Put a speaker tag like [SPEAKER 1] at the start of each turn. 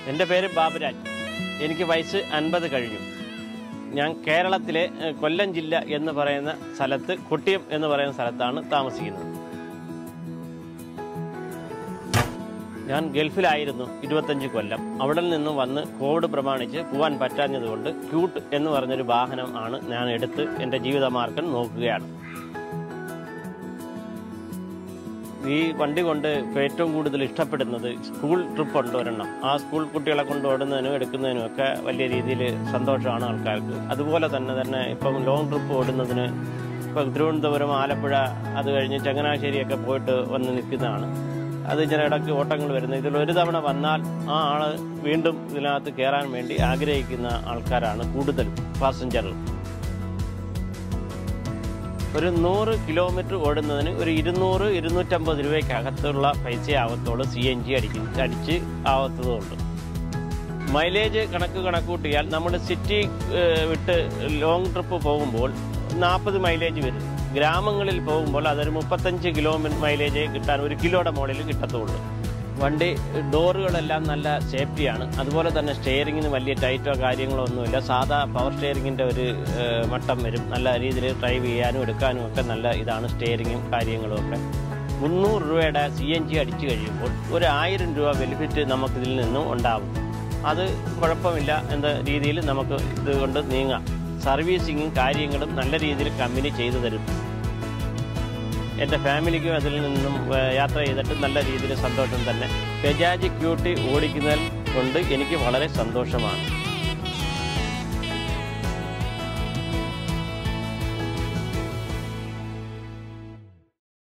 [SPEAKER 1] എൻ്റെ പേര് ബാബുരാജ് എനിക്ക് വയസ്സ് അൻപത് കഴിഞ്ഞു ഞാൻ കേരളത്തിലെ ഏഹ്, കൊല്ലം ജില്ല എന്ന് പറയുന്ന സ്ഥലത്ത് കൊട്ടിയം എന്ന് പറയുന്ന സ്ഥലത്താണ് താമസിക്കുന്നത് ഞാൻ ഗൾഫിലായിരുന്നു ഇരുപത്തഞ്ച് കൊല്ലം അവിടെ നിന്ന് വന്ന് കോവിഡ് പ്രമാണിച്ച് പോകാൻ പറ്റാഞ്ഞതുകൊണ്ട് ക്യൂട്ട് എന്ന് പറഞ്ഞൊരു വാഹനം ആണ് ഞാൻ എടുത്ത് എൻ്റെ ജീവിതമാർഗം നോക്കുകയാണ് ഈ വണ്ടി കൊണ്ട് ഇപ്പൊ ഏറ്റവും കൂടുതൽ ഇഷ്ടപ്പെടുന്നത് സ്കൂൾ ട്രിപ്പ് ഉണ്ട് ഒരെണ്ണം ആ സ്കൂൾ കുട്ടികളെ കൊണ്ട് ഓടുന്നതിനും എടുക്കുന്നതിനും ഒക്കെ വലിയ രീതിയിൽ സന്തോഷമാണ് ആൾക്കാർക്ക് അതുപോലെ തന്നെ തന്നെ ഇപ്പം ലോങ് ട്രിപ്പ് ഓടുന്നതിന് ഇപ്പം തിരുവനന്തപുരം ആലപ്പുഴ അത് കഴിഞ്ഞ് ചങ്ങനാശ്ശേരിയൊക്കെ പോയിട്ട് വന്ന് നിൽക്കുന്നതാണ് അത് ചില ഇടയ്ക്ക് ഓട്ടങ്ങൾ വരുന്നത് ഇതിൽ ഒരു തവണ വന്നാൽ ആ ആള് വീണ്ടും ഇതിനകത്ത് കയറാൻ വേണ്ടി ആഗ്രഹിക്കുന്ന ആൾക്കാരാണ് കൂടുതൽ പാസഞ്ചറുകൾ ഒരു നൂറ് കിലോമീറ്റർ ഓടുന്നതിന് ഒരു ഇരുന്നൂറ് ഇരുന്നൂറ്റമ്പത് രൂപയ്ക്കകത്തുള്ള പൈസ ആവത്തുള്ളൂ സി എൻ ജി അടിക്കും അടിച്ച് ആവത്തതുള്ളൂ മൈലേജ് കണക്ക് കണക്കൂട്ടിയാൽ നമ്മൾ സിറ്റി ഏഹ്, വിട്ട് ലോങ് ട്രിപ്പ് പോകുമ്പോൾ നാൽപ്പത് മൈലേജ് വരും ഗ്രാമങ്ങളിൽ പോകുമ്പോൾ അതൊരു മുപ്പത്തഞ്ച് കിലോമീറ്റർ മൈലേജ് കിട്ടാൻ ഒരു കിലോയുടെ മുകളിൽ കിട്ടത്തുള്ളൂ വണ്ടി ഡോറുകളെല്ലാം നല്ല സേഫ്റ്റിയാണ് അതുപോലെ തന്നെ സ്റ്റിയറിങ്ങിന് വലിയ ടൈറ്റോ കാര്യങ്ങളോ ഒന്നുമില്ല സാധാ പവർ സ്റ്റിയറിങ്ങിൻ്റെ ഒരു ഏഹ്, മട്ടം വരും നല്ല രീതിയിൽ ഡ്രൈവ് ചെയ്യാനും എടുക്കാനും ഒക്കെ നല്ല ഇതാണ് സ്റ്റിയറിങ്ങും കാര്യങ്ങളും ഒക്കെ മുന്നൂറ് രൂപയുടെ സി എൻ ജി അടിച്ചു കഴിയുമ്പോൾ ഒരു ആയിരം രൂപ ബെനിഫിറ്റ് നമുക്കിതിൽ നിന്നും ഉണ്ടാവും അത് കുഴപ്പമില്ല എന്ന രീതിയിൽ നമുക്ക് ഇതുകൊണ്ട് നീങ്ങാം സർവീസിങ്ങും കാര്യങ്ങളും നല്ല രീതിയിൽ കമ്പനി ചെയ്തു തരും എൻ്റെ ഫാമിലിക്കും അതിൽ നിന്നും ഏഹ്, യാത്ര ചെയ്തിട്ട് നല്ല രീതിയിൽ സന്തോഷം തന്നെ ബജാജ് ക്യൂട്ടി ഓടിക്കുന്നതിൽ കൊണ്ട് എനിക്ക് വളരെ സന്തോഷമാണ്